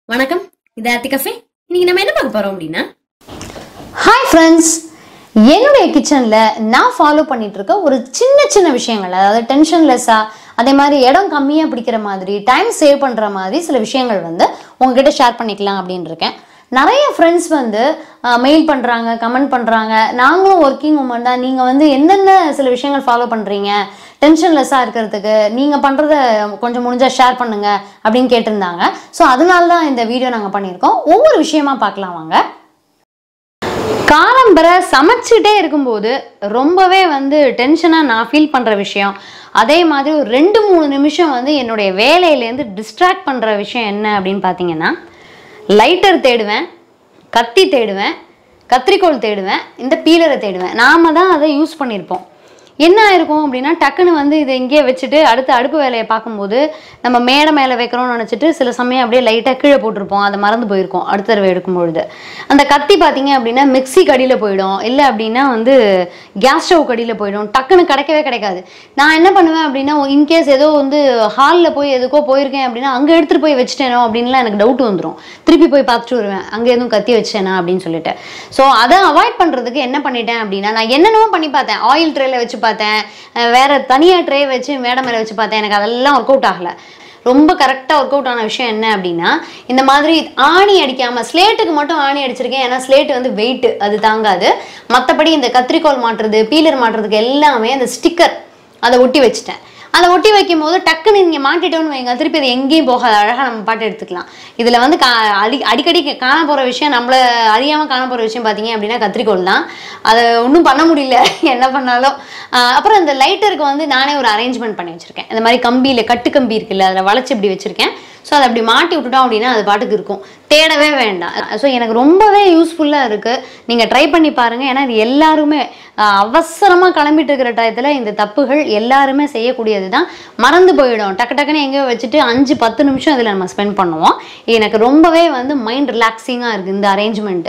வணக்கம் இது ஆர்த்தி கஃபே இன்னைக்கு நம்ம என்ன பார்க்க போறோம் அப்படின்னா ஹாய் ஃப்ரெண்ட்ஸ் என்னுடைய கிச்சனில் நான் ஃபாலோ பண்ணிட்டு இருக்க ஒரு சின்ன சின்ன விஷயங்கள் அதாவது டென்ஷன்லெஸ்ஸாக அதே மாதிரி இடம் கம்மியாக பிடிக்கிற மாதிரி டைம் சேவ் பண்ணுற மாதிரி சில விஷயங்கள் வந்து உங்ககிட்ட ஷேர் பண்ணிக்கலாம் அப்படின்னு இருக்கேன் நிறைய ஃப்ரெண்ட்ஸ் வந்து மெயில் பண்ணுறாங்க கமெண்ட் பண்ணுறாங்க நாங்களும் ஒர்க்கிங் உமன் தான் நீங்கள் வந்து என்னென்ன சில விஷயங்கள் ஃபாலோ பண்ணுறீங்க டென்ஷன்லெஸ்ஸாக இருக்கிறதுக்கு நீங்கள் பண்ணுறத கொஞ்சம் முடிஞ்சால் ஷேர் பண்ணுங்க அப்படின்னு கேட்டிருந்தாங்க ஸோ அதனால தான் இந்த வீடியோ நாங்கள் பண்ணியிருக்கோம் ஒவ்வொரு விஷயமா பார்க்கலாம் வாங்க காலம்பர சமைச்சிட்டே இருக்கும்போது ரொம்பவே வந்து டென்ஷனாக நான் ஃபீல் பண்ணுற விஷயம் அதே மாதிரி ஒரு ரெண்டு மூணு நிமிஷம் வந்து என்னுடைய வேலையிலேருந்து டிஸ்ட்ராக்ட் பண்ணுற விஷயம் என்ன அப்படின்னு பார்த்தீங்கன்னா லைட்டர் தேடுவேன் கத்தி தேடுவேன் கத்திரிக்கோல் தேடுவேன் இந்த பீலரை தேடுவேன் நாம தான் அதை யூஸ் பண்ணியிருப்போம் என்ன ஆயிருக்கும் அப்படின்னா டக்குன்னு வந்து இதை இங்கேயே வச்சுட்டு அடுத்து அடுப்பு வேலையை பார்க்கும்போது நம்ம மேடை மேலே வைக்கிறோம்னு நினச்சிட்டு சில சமயம் அப்படியே லைட்டாக கீழே போட்டிருப்போம் அதை மறந்து போயிருக்கோம் அடுத்த தடவை எடுக்கும் பொழுது அந்த கத்தி பார்த்தீங்க அப்படின்னா மிக்ஸி கடியில் போயிடும் இல்லை அப்படின்னா வந்து கேஸ் ஸ்டவ் கடியில் போயிடும் டக்குன்னு கிடைக்கவே கிடைக்காது நான் என்ன பண்ணுவேன் அப்படின்னா இன்கேஸ் ஏதோ வந்து ஹாலில் போய் எதுக்கோ போயிருக்கேன் அப்படின்னா அங்கே எடுத்துகிட்டு போய் வச்சுட்டேனோ அப்படின்லாம் எனக்கு டவுட் வந்துடும் திருப்பி போய் பார்த்துட்டு வருவேன் அங்கே எதுவும் கத்தி வச்சேனா அப்படின்னு சொல்லிட்டு ஸோ அதை அவாய்ட் பண்ணுறதுக்கு என்ன பண்ணிட்டேன் அப்படின்னா நான் என்னென்னமோ பண்ணி பார்த்தேன் ஆயில் ட்ரேல வச்சு பார்த்தேன் அஹ் வேற தனியாக ட்ரே வச்சு மேடை மேலே வச்சு பார்த்தேன் எனக்கு அதெல்லாம் ஒர்க் அவுட் ஆகலை ரொம்ப கரெக்டாக ஒர்க் அவுட் ஆன விஷயம் என்ன அப்படின்னா இந்த மாதிரி ஆணி அடிக்காமல் ஸ்லேட்டுக்கு மட்டும் ஆணி அடிச்சிருக்கேன் ஏன்னா ஸ்லேட் வந்து வெயிட் அது தாங்காது மற்றபடி இந்த கத்திரிக்கோல் மாட்டுறது பீலர் மாட்டுறதுக்கு எல்லாமே அந்த ஸ்டிக்கர் அதை ஒட்டி வச்சுட்டேன் அதை ஒட்டி வைக்கும் போது டக்குன்னு நீங்கள் மாட்டிட்டோன்னு வைங்க திருப்பி அது எங்கேயும் போகாது அழகாக நம்ம பாட்டு எடுத்துக்கலாம் இதில் வந்து கா அடி அடிக்கடி காண போகிற விஷயம் நம்மள அறியாமல் காண போகிற விஷயம் பார்த்தீங்க அப்படின்னா கத்திரிக்கோல் தான் அதை ஒன்றும் பண்ண முடியல என்ன பண்ணாலும் ஆஹ் அப்புறம் இந்த லைட்டருக்கு வந்து நானே ஒரு அரேஞ்ச்மெண்ட் பண்ணி வச்சுருக்கேன் இந்த மாதிரி கம்பியில் கட்டு கம்பி இருக்குல்ல அதில் வளைச்சி இப்படி வச்சுருக்கேன் ஸோ அதை அப்படி மாட்டி விட்டுட்டோம் அப்படின்னா அது பாட்டுக்கு இருக்கும் தேடவே வேண்டாம் ஸோ எனக்கு ரொம்பவே யூஸ்ஃபுல்லாக இருக்குது நீங்கள் ட்ரை பண்ணி பாருங்கள் ஏன்னா இது எல்லாருமே அவசரமாக கிளம்பிட்டு இருக்கிற டயத்தில் இந்த தப்புகள் எல்லாருமே செய்யக்கூடியது தான் மறந்து போயிடும் டக்கு டக்குன்னு எங்கேயோ வச்சுட்டு அஞ்சு பத்து நிமிஷம் இதில் நம்ம ஸ்பெண்ட் பண்ணுவோம் எனக்கு ரொம்பவே வந்து மைண்ட் ரிலாக்ஸிங்காக இருக்குது இந்த அரேஞ்ச்மெண்ட்டு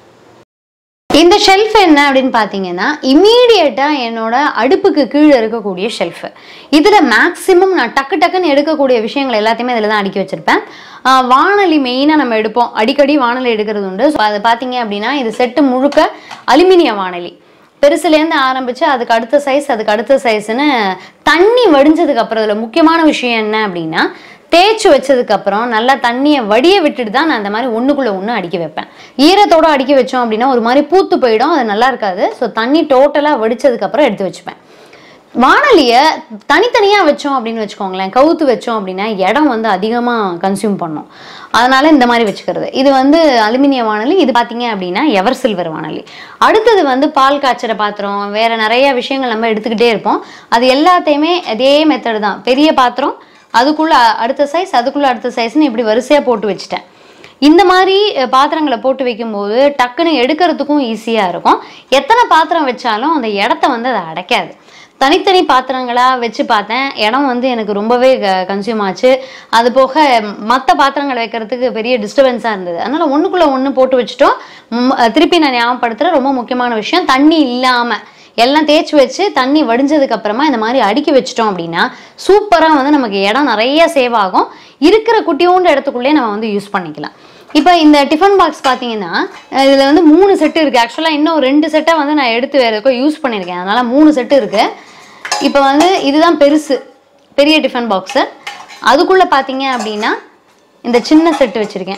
இந்த ஷெல்ஃப் என்ன அப்படின்னு பார்த்தீங்கன்னா இம்மீடியட்டாக என்னோட அடுப்புக்கு கீழே இருக்கக்கூடிய ஷெல்ஃபு இதில் மேக்ஸிமம் நான் டக்கு டக்குன்னு எடுக்கக்கூடிய விஷயங்கள் எல்லாத்தையுமே இதில் தான் அடுக்கி வச்சுருப்பேன் ஆஹ் வானொலி மெயினாக நம்ம எடுப்போம் அடிக்கடி வானொலி எடுக்கிறது உண்டு ஸோ அது பார்த்தீங்க அப்படின்னா இது செட்டு முழுக்க அலுமினிய வானொலி பெருசுலேருந்து ஆரம்பித்து அதுக்கு அடுத்த சைஸ் அதுக்கு அடுத்த சைஸ்னு தண்ணி வடிஞ்சதுக்கு அப்புறம் இதில் முக்கியமான விஷயம் என்ன அப்படின்னா தேய்ச்சி வச்சதுக்கு அப்புறம் நல்லா தண்ணியை வடிய விட்டுட்டு தான் நான் அந்த மாதிரி ஒண்ணுக்குள்ள ஒன்று அடுக்கி வைப்பேன் ஈரத்தோட அடுக்கி வச்சோம் அப்படின்னா ஒரு மாதிரி பூத்து போயிடும் அது நல்லா இருக்காது ஸோ தண்ணி டோட்டலாக வடிச்சதுக்கு அப்புறம் எடுத்து வச்சுப்பேன் வானொலியை தனித்தனியாக வச்சோம் அப்படின்னு வச்சுக்கோங்களேன் கவுத்து வச்சோம் அப்படின்னா இடம் வந்து அதிகமாக கன்சியூம் பண்ணும் அதனால இந்த மாதிரி வச்சுக்கிறது இது வந்து அலுமினிய வானொலி இது பார்த்தீங்க அப்படின்னா எவர் சில்வர் வானொலி அடுத்தது வந்து பால் காய்ச்சற பாத்திரம் வேற நிறைய விஷயங்கள் நம்ம எடுத்துக்கிட்டே இருப்போம் அது எல்லாத்தையுமே அதே மெத்தடு தான் பெரிய பாத்திரம் அதுக்குள்ள அ- அடுத்த சைஸ் அதுக்குள்ள அடுத்த சைஸ்னு இப்படி வரிசையாக போட்டு வச்சுட்டேன் இந்த மாதிரி அஹ், பாத்திரங்களை போட்டு வைக்கும்போது டக்குன்னு எடுக்கிறதுக்கும் ஈஸியாக இருக்கும் எத்தனை பாத்திரம் வச்சாலும் அந்த இடத்த வந்து அதை அடைக்காது தனித்தனி பாத்திரங்களா வச்சு பார்த்தேன் இடம் வந்து எனக்கு ரொம்பவே கன்சியூம் ஆச்சு அது போக மற்ற பாத்திரங்கள் வைக்கிறதுக்கு பெரிய டிஸ்டர்பன்ஸாக இருந்தது அதனால ஒன்றுக்குள்ள ஒன்று போட்டு வச்சுட்டோம் ம், அஹ், திருப்பி நான் ஞாபகப்படுத்துகிற ரொம்ப முக்கியமான விஷயம் தண்ணி இல்லாமல் எல்லாம் தேய்ச்சி வச்சு தண்ணி வடிஞ்சதுக்கு அப்புறமா இந்த மாதிரி அடுக்கி வச்சிட்டோம் அப்படின்னா சூப்பராக வந்து நமக்கு இடம் நிறைய சேவ் ஆகும் இருக்கிற குட்டியோண்டு இடத்துக்குள்ளேயே நம்ம வந்து யூஸ் பண்ணிக்கலாம் இப்போ இந்த டிஃபன் பாக்ஸ் பார்த்தீங்கன்னா இதில் வந்து மூணு செட்டு இருக்குது ஆக்சுவலாக இன்னும் ரெண்டு செட்டை வந்து நான் எடுத்து வேறு எதுக்கோ யூஸ் பண்ணியிருக்கேன் அதனால் மூணு செட்டு இருக்குது இப்போ வந்து இதுதான் பெருசு பெரிய டிஃபன் பாக்ஸு அதுக்குள்ளே பார்த்தீங்க அப்படின்னா இந்த சின்ன செட்டு வச்சுருக்கேன்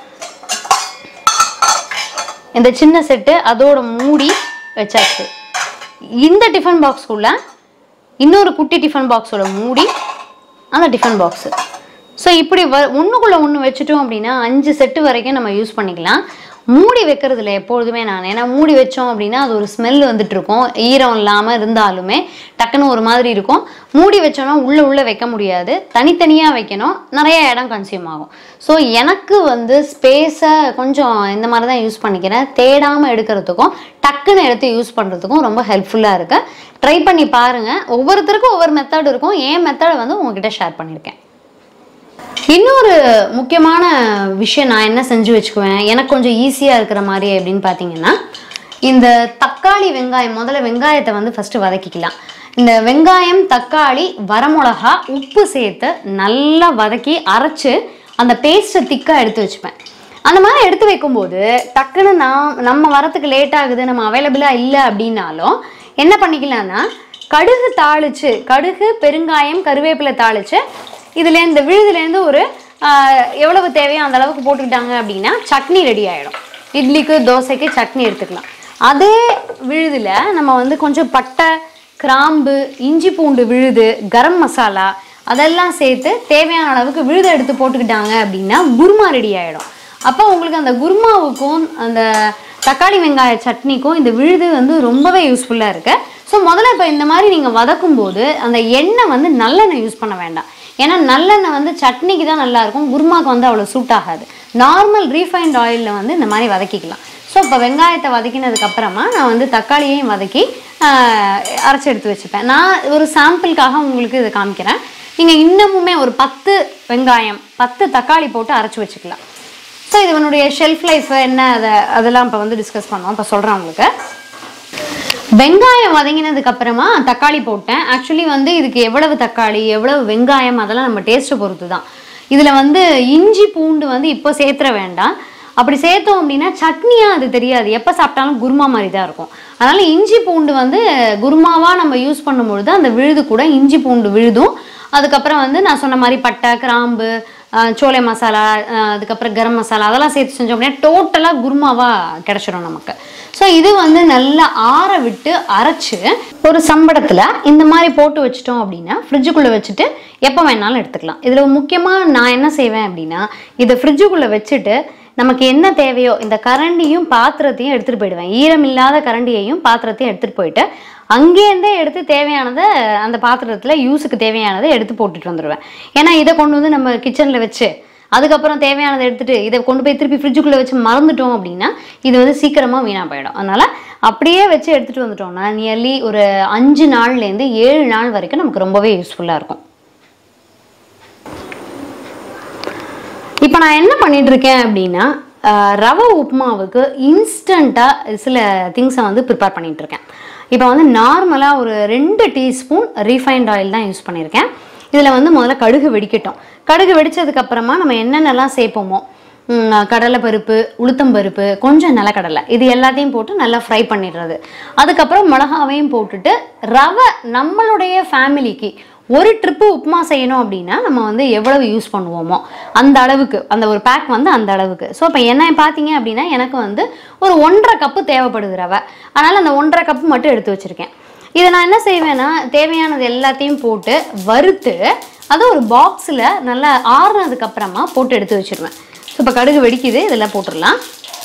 இந்த சின்ன செட்டு அதோட மூடி வச்சாச்சு இந்த டிஃபன் பாக்ஸ்க்குள்ள இன்னொரு குட்டி டிஃபன் பாக்ஸோட மூடி அந்த டிஃபன் பாக்ஸு ஸோ இப்படி வ ஒன்றுக்குள்ளே ஒன்று வச்சுட்டோம் அப்படின்னா அஞ்சு செட்டு வரைக்கும் நம்ம யூஸ் பண்ணிக்கலாம் மூடி வைக்கிறதுல எப்பொழுதுமே நான் ஏன்னா மூடி வச்சோம் அப்படின்னா அது ஒரு ஸ்மெல் வந்துட்டு இருக்கும் ஈரம் இல்லாமல் இருந்தாலுமே டக்குன்னு ஒரு மாதிரி இருக்கும் மூடி வச்சோம்னா உள்ளே உள்ளே வைக்க முடியாது தனித்தனியாக வைக்கணும் நிறைய இடம் கன்சியூம் ஆகும் ஸோ எனக்கு வந்து ஸ்பேஸை கொஞ்சம் இந்த மாதிரி தான் யூஸ் பண்ணிக்கிறேன் தேடாமல் எடுக்கிறதுக்கும் டக்குன்னு எடுத்து யூஸ் பண்ணுறதுக்கும் ரொம்ப ஹெல்ப்ஃபுல்லாக இருக்குது ட்ரை பண்ணி பாருங்கள் ஒவ்வொருத்தருக்கும் ஒவ்வொரு மெத்தட் இருக்கும் என் மெத்தடை வந்து உங்ககிட்ட ஷேர் பண்ணியிருக்கேன் இன்னொரு முக்கியமான விஷயம் நான் என்ன செஞ்சு வச்சுக்குவேன் எனக்கு கொஞ்சம் ஈஸியாக இருக்கிற மாதிரி அப்படின்னு பார்த்தீங்கன்னா இந்த தக்காளி வெங்காயம் முதல்ல வெங்காயத்தை வந்து ஃபஸ்ட்டு வதக்கிக்கலாம் இந்த வெங்காயம் தக்காளி வரமிளகா உப்பு சேர்த்து நல்லா வதக்கி அரைச்சு அந்த பேஸ்ட்டை திக்காக எடுத்து வச்சுப்பேன் அந்த மாதிரி எடுத்து வைக்கும்போது டக்குன்னு நான் நம்ம வரத்துக்கு லேட் ஆகுது நம்ம அவைலபிளாக இல்லை அப்படின்னாலும் என்ன பண்ணிக்கலாம்னா கடுகு தாளிச்சு கடுகு பெருங்காயம் கருவேப்பிலை தாளிச்சு இதுல இந்த விழுதுலேருந்து ஒரு ஆஹ், எவ்வளவு தேவையோ அந்த அளவுக்கு போட்டுக்கிட்டாங்க அப்படின்னா சட்னி ரெடி ஆயிடும் இட்லிக்கு தோசைக்கு சட்னி எடுத்துக்கலாம் அதே விழுதுல நம்ம வந்து கொஞ்சம் பட்டை கிராம்பு இஞ்சி பூண்டு விழுது கரம் மசாலா அதெல்லாம் சேர்த்து தேவையான அளவுக்கு விழுதை எடுத்து போட்டுக்கிட்டாங்க அப்படின்னா குருமா ரெடி ஆயிடும் அப்போ உங்களுக்கு அந்த குருமாவுக்கும் அந்த தக்காளி வெங்காய சட்னிக்கும் இந்த விழுது வந்து ரொம்பவே யூஸ்ஃபுல்லாக இருக்கு ஸோ முதல்ல இப்போ இந்த மாதிரி நீங்கள் வதக்கும் போது அந்த எண்ணெய் வந்து நல்லெண்ணெய் யூஸ் பண்ண வேண்டாம் ஏன்னா நல்லெண்ணெய் வந்து சட்னிக்கு தான் நல்லா இருக்கும் குருமாக்கு வந்து அவ்வளோ சூட் ஆகாது நார்மல் ரீஃபைண்ட் ஆயிலில் வந்து இந்த மாதிரி வதக்கிக்கலாம் ஸோ இப்போ வெங்காயத்தை வதக்கினதுக்கு அப்புறமா நான் வந்து தக்காளியையும் வதக்கி ஆஹ், அரைச்சு எடுத்து வச்சுப்பேன் நான் ஒரு சாம்பிளுக்காக உங்களுக்கு இதை காமிக்கிறேன் நீங்கள் இன்னமுமே ஒரு பத்து வெங்காயம் பத்து தக்காளி போட்டு அரைச்சு வச்சுக்கலாம் ஸோ இதனுடைய ஷெல்ஃப் லைஃப் என்ன அதை அதெல்லாம் இப்போ வந்து டிஸ்கஸ் பண்ணோம் இப்போ சொல்கிறேன் உங்களுக்கு வெங்காயம் வதங்கினதுக்கு அப்புறமா தக்காளி போட்டேன் ஆக்சுவலி வந்து இதுக்கு எவ்வளவு தக்காளி எவ்வளவு வெங்காயம் அதெல்லாம் நம்ம டேஸ்ட்டை பொறுத்து தான் இதில் வந்து இஞ்சி பூண்டு வந்து இப்போ சேர்த்துற வேண்டாம் அப்படி சேர்த்தோம் அப்படின்னா சட்னியாக அது தெரியாது எப்போ சாப்பிட்டாலும் குருமா மாதிரி தான் இருக்கும் அதனால இஞ்சி பூண்டு வந்து குருமாவாக நம்ம யூஸ் பண்ணும்பொழுது அந்த விழுது கூட இஞ்சி பூண்டு விழுதும் அதுக்கப்புறம் வந்து நான் சொன்ன மாதிரி பட்டை கிராம்பு அஹ், சோலை மசாலா அஹ், அதுக்கப்புறம் கரம் மசாலா அதெல்லாம் சேர்த்து செஞ்சோம் அப்படின்னா டோட்டலாக குருமாவாக கிடச்சிடும் நமக்கு ஸோ இது வந்து நல்லா ஆற விட்டு அரைச்சு ஒரு சம்படத்தில் இந்த மாதிரி போட்டு வச்சிட்டோம் அப்படின்னா ஃப்ரிட்ஜுக்குள்ளே வச்சுட்டு எப்போ வேணாலும் எடுத்துக்கலாம் இதில் முக்கியமாக நான் என்ன செய்வேன் அப்படின்னா இதை ஃப்ரிட்ஜுக்குள்ளே வச்சுட்டு நமக்கு என்ன தேவையோ இந்த கரண்டியும் பாத்திரத்தையும் எடுத்துகிட்டு போயிடுவேன் ஈரம் இல்லாத கரண்டியையும் பாத்திரத்தையும் எடுத்துகிட்டு போயிட்டு அங்கேருந்தே எடுத்து தேவையானதை அந்த பாத்திரத்தில் யூஸுக்கு தேவையானதை எடுத்து போட்டுட்டு வந்துடுவேன் ஏன்னா இதை கொண்டு வந்து நம்ம கிச்சனில் வச்சு அதுக்கப்புறம் தேவையானதை எடுத்துட்டு இதை கொண்டு போய் திருப்பி ஃப்ரிட்ஜுக்குள்ளே வச்சு மறந்துட்டோம் அப்படின்னா இது வந்து சீக்கிரமாக வீணாக போயிடும் அதனால் அப்படியே வச்சு எடுத்துகிட்டு வந்துட்டோம்னா நியர்லி ஒரு அஞ்சு நாள்லேருந்து ஏழு நாள் வரைக்கும் நமக்கு ரொம்பவே யூஸ்ஃபுல்லாக இருக்கும் இப்போ நான் என்ன பண்ணிட்டு இருக்கேன் அப்படின்னா ஆஹ், ரவை உப்புமாவுக்கு இன்ஸ்டண்ட்டாக சில திங்ஸை வந்து ப்ரிப்பேர் பண்ணிட்டு இருக்கேன் இப்போ வந்து நார்மலாக ஒரு ரெண்டு டீஸ்பூன் ரீஃபைண்ட் ஆயில் தான் யூஸ் பண்ணியிருக்கேன் இதில் வந்து முதல்ல கடுகு வெடிக்கட்டும் கடுகு வெடிச்சதுக்கு அப்புறமா நம்ம என்னென்னலாம் சேர்ப்போமோ ம், கடலைப்பருப்பு உளுத்தம்பருப்பு கொஞ்சம் நிலக்கடலை இது எல்லாத்தையும் போட்டு நல்லா ஃப்ரை பண்ணிடுறது அதுக்கப்புறம் மிளகாவையும் போட்டுட்டு ரவை நம்மளுடைய ஃபேமிலிக்கு ஒரு ட்ரிப்பு உப்புமா செய்யணும் அப்படின்னா நம்ம வந்து எவ்வளவு யூஸ் பண்ணுவோமோ அந்த அளவுக்கு அந்த ஒரு பேக் வந்து அந்த அளவுக்கு ஸோ இப்போ என்ன பார்த்தீங்க அப்படின்னா எனக்கு வந்து ஒரு ஒன்றரை கப்பு தேவைப்படுது ரவை அதனால் அந்த ஒன்றரை கப்பு மட்டும் எடுத்து வச்சுருக்கேன் இதை நான் என்ன செய்வேன்னா தேவையானது எல்லாத்தையும் போட்டு வறுத்து அதை ஒரு பாக்ஸில் நல்லா ஆறுனதுக்கு அப்புறமா போட்டு எடுத்து வச்சிருவேன் ஸோ இப்போ கடுகு வெடிக்குது இதெல்லாம் போட்டுடலாம்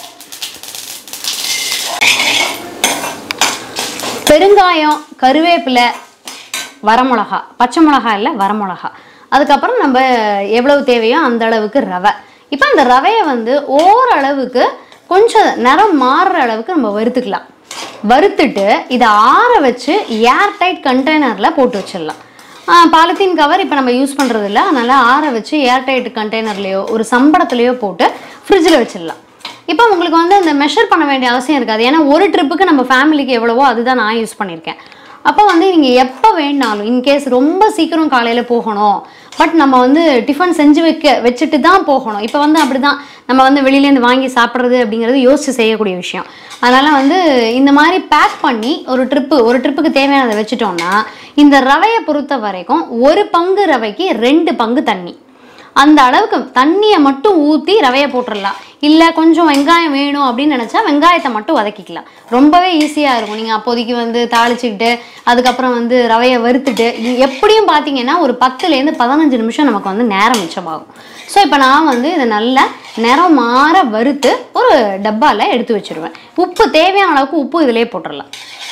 பெருங்காயம் கருவேப்பிலை வரமிளகா பச்சை மிளகா இல்லை வரமிளகா அதுக்கப்புறம் நம்ம எவ்வளவு தேவையோ அந்த அளவுக்கு ரவை இப்போ அந்த ரவையை வந்து ஓரளவுக்கு கொஞ்சம் நிறம் மாறுற அளவுக்கு நம்ம வறுத்துக்கலாம் வறுத்துட்டு இதை ஆற வச்சு ஏர் டைட் கண்டெய்னரில் போட்டு வச்சிடலாம் பாலித்தீன் கவர் இப்போ நம்ம யூஸ் பண்ணுறது இல்லை அதனால் ஆற வச்சு ஏர் டைட் கண்டெய்னர்லேயோ ஒரு சம்படத்துலேயோ போட்டு ஃப்ரிட்ஜில் வச்சிடலாம் இப்போ உங்களுக்கு வந்து இந்த மெஷர் பண்ண வேண்டிய அவசியம் இருக்காது ஏன்னா ஒரு ட்ரிப்புக்கு நம்ம ஃபேமிலிக்கு எவ்வளவோ அதுதான் நான் யூஸ் பண்ணியிருக்கேன் அப்போ வந்து நீங்கள் எப்போ வேணாலும் இன்கேஸ் ரொம்ப சீக்கிரம் காலையில் போகணும் பட் நம்ம வந்து டிஃபன் செஞ்சு வைக்க வச்சுட்டு தான் போகணும் இப்போ வந்து அப்படி தான் நம்ம வந்து வெளியிலேருந்து வாங்கி சாப்பிட்றது அப்படிங்கிறது யோசிச்சு செய்யக்கூடிய விஷயம் அதனால் வந்து இந்த மாதிரி பேக் பண்ணி ஒரு ட்ரிப்பு ஒரு ட்ரிப்புக்கு தேவையானதை வச்சுட்டோம்னா இந்த ரவையை பொறுத்த வரைக்கும் ஒரு பங்கு ரவைக்கு ரெண்டு பங்கு தண்ணி அந்த அளவுக்கு தண்ணியை மட்டும் ஊற்றி ரவையை போட்டுடலாம் இல்லை கொஞ்சம் வெங்காயம் வேணும் அப்படின்னு நினச்சா வெங்காயத்தை மட்டும் வதக்கிக்கலாம் ரொம்பவே ஈஸியாக இருக்கும் நீங்கள் அப்போதைக்கு வந்து தாளிச்சுக்கிட்டு அதுக்கப்புறம் வந்து ரவையை வறுத்துட்டு இது எப்படியும் பார்த்தீங்கன்னா ஒரு பத்துலேருந்து பதினஞ்சு நிமிஷம் நமக்கு வந்து நேரம் மிச்சமாகும் ஸோ இப்போ நான் வந்து இதை நல்லா நிறம் மாற வறுத்து ஒரு டப்பாவில் எடுத்து வச்சிருவேன் உப்பு தேவையான அளவுக்கு உப்பு இதிலே போட்டுடலாம்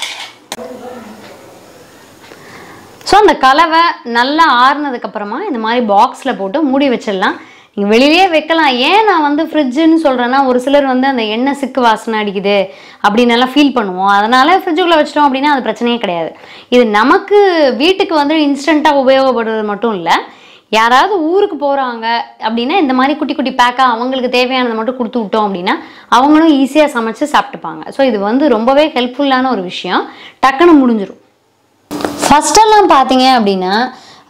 ஸோ அந்த கலவை நல்லா ஆறுனதுக்கு அப்புறமா இந்த மாதிரி பாக்ஸில் போட்டு மூடி வச்சிடலாம் நீங்கள் வெளியிலே வைக்கலாம் ஏன் நான் வந்து ஃப்ரிட்ஜுன்னு சொல்கிறேன்னா ஒரு சிலர் வந்து அந்த எண்ணெய் சிக்கு வாசனை அடிக்குது அப்படின்னு எல்லாம் ஃபீல் பண்ணுவோம் அதனால ஃப்ரிட்ஜுக்குள்ளே வச்சிட்டோம் அப்படின்னா அது பிரச்சனையே கிடையாது இது நமக்கு வீட்டுக்கு வந்து இன்ஸ்டண்ட்டாக உபயோகப்படுறது மட்டும் இல்லை யாராவது ஊருக்கு போகிறாங்க அப்படின்னா இந்த மாதிரி குட்டி குட்டி பேக்காக அவங்களுக்கு தேவையானதை மட்டும் கொடுத்து விட்டோம் அப்படின்னா அவங்களும் ஈஸியாக சமைச்சு சாப்பிட்டுப்பாங்க ஸோ இது வந்து ரொம்பவே ஹெல்ப்ஃபுல்லான ஒரு விஷயம் டக்குன்னு முடிஞ்சிடும் ஃபஸ்ட்டெல்லாம் பார்த்தீங்க அப்படின்னா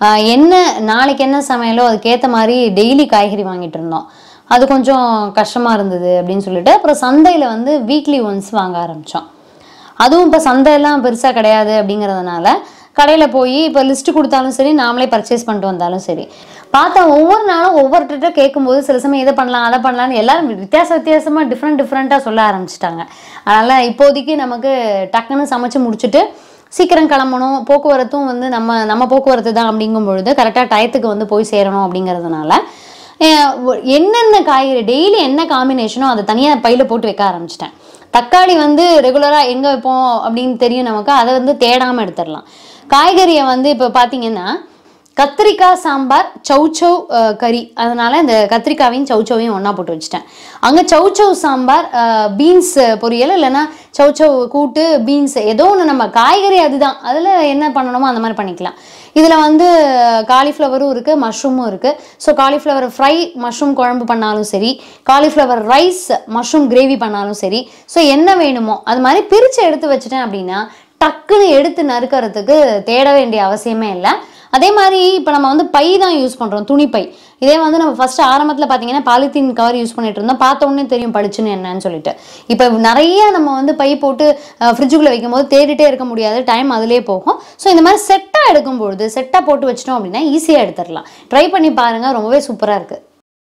ஆஹ் என்ன நாளைக்கு என்ன சமையலோ அதுக்கேற்ற மாதிரி டெய்லி காய்கறி வாங்கிட்டு இருந்தோம் அது கொஞ்சம் கஷ்டமாக இருந்தது அப்படின்னு சொல்லிட்டு அப்புறம் சந்தையில் வந்து வீக்லி ஒன்ஸ் வாங்க ஆரம்பித்தோம் அதுவும் இப்போ சந்தையெல்லாம் பெருசாக கிடையாது அப்படிங்கிறதுனால கடையில் போய் இப்போ லிஸ்ட்டு கொடுத்தாலும் சரி நாமளே பர்ச்சேஸ் பண்ணிட்டு வந்தாலும் சரி பார்த்தா ஒவ்வொரு நாளும் ஒவ்வொருத்தர்கிட்ட கேட்கும்போது சில சமயம் இதை பண்ணலாம் அதை பண்ணலாம்னு எல்லாரும் வித்தியாச வித்தியாசமாக டிஃப்ரெண்ட் டிஃப்ரெண்ட்டாக சொல்ல ஆரம்பிச்சிட்டாங்க அதனால் இப்போதைக்கு நமக்கு டக்குன்னு சமைச்சு முடிச்சுட்டு சீக்கிரம் கிளம்பணும் போக்குவரத்தும் வந்து நம்ம நம்ம போக்குவரத்து தான் அப்படிங்கும் பொழுது கரெக்டாக டயத்துக்கு வந்து போய் சேரணும் அப்படிங்கிறதுனால அஹ் ஒ- என்னென்ன காய்கறி டெய்லி என்ன காம்பினேஷனோ அதை தனியாக பையில் போட்டு வைக்க ஆரம்பிச்சிட்டேன் தக்காளி வந்து ரெகுலராக எங்கே வைப்போம் அப்படின்னு தெரியும் நமக்கு அதை வந்து தேடாமல் எடுத்துடலாம் காய்கறியை வந்து இப்போ பார்த்தீங்கன்னா கத்திரிக்காய் சாம்பார் சௌச்சௌ அஹ், கறி அதனால இந்த கத்திரிக்காவையும் சௌச்சௌவையும் ஒன்றா போட்டு வச்சுட்டேன் அங்கே சௌச்சௌ சாம்பார் பீன்ஸ் பொரியல் இல்லைன்னா சௌச்சௌ கூட்டு பீன்ஸ் ஏதோ ஒன்று நம்ம காய்கறி அதுதான் அதில் என்ன பண்ணணுமோ அந்த மாதிரி பண்ணிக்கலாம் இதில் வந்து காலிஃப்ளவரும் இருக்குது மஷ்ரூமும் இருக்குது ஸோ காலிஃப்ளவர் ஃப்ரை மஷ்ரூம் குழம்பு பண்ணாலும் சரி காலிஃப்ளவர் ரைஸ் மஷ்ரூம் கிரேவி பண்ணாலும் சரி ஸோ என்ன வேணுமோ அது மாதிரி பிரித்து எடுத்து வச்சுட்டேன் அப்படின்னா டக்குன்னு எடுத்து நறுக்கிறதுக்கு தேட வேண்டிய அவசியமே இல்லை அதே மாதிரி இப்போ நம்ம வந்து பை தான் யூஸ் பண்ணுறோம் துணி பை இதே வந்து நம்ம ஃபர்ஸ்ட் ஆரம்பத்தில் பார்த்தீங்கன்னா பாலித்தீன் கவர் யூஸ் பண்ணிட்டு இருந்தோம் பார்த்த உடனே தெரியும் பளிச்சுன்னு என்னன்னு சொல்லிட்டு இப்போ நிறைய நம்ம வந்து பை போட்டு ஃப்ரிட்ஜுக்குள்ளே வைக்கும்போது தேடிட்டே இருக்க முடியாது டைம் அதுலேயே போகும் ஸோ இந்த மாதிரி செட்டாக எடுக்கும்பொழுது செட்டாக போட்டு வச்சிட்டோம் அப்படின்னா ஈஸியாக எடுத்துடலாம் ட்ரை பண்ணி பாருங்கள் ரொம்பவே சூப்பராக இருக்குது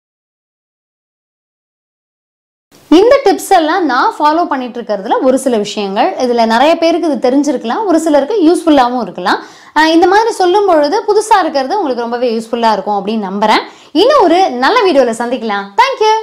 இந்த டிப்ஸ் எல்லாம் நான் ஃபாலோ பண்ணிட்டு இருக்கிறதுல ஒரு சில விஷயங்கள் இதில் நிறைய பேருக்கு இது தெரிஞ்சிருக்கலாம் ஒரு சிலருக்கு யூஸ்ஃபுல்லாகவும் இருக்கலாம் அஹ் இந்த மாதிரி சொல்லும் பொழுது புதுசாக இருக்கிறது உங்களுக்கு ரொம்பவே யூஸ்ஃபுல்லாக இருக்கும் அப்படின்னு நம்புகிறேன் இன்னும் ஒரு நல்ல வீடியோவில் சந்திக்கலாம் தேங்க்யூ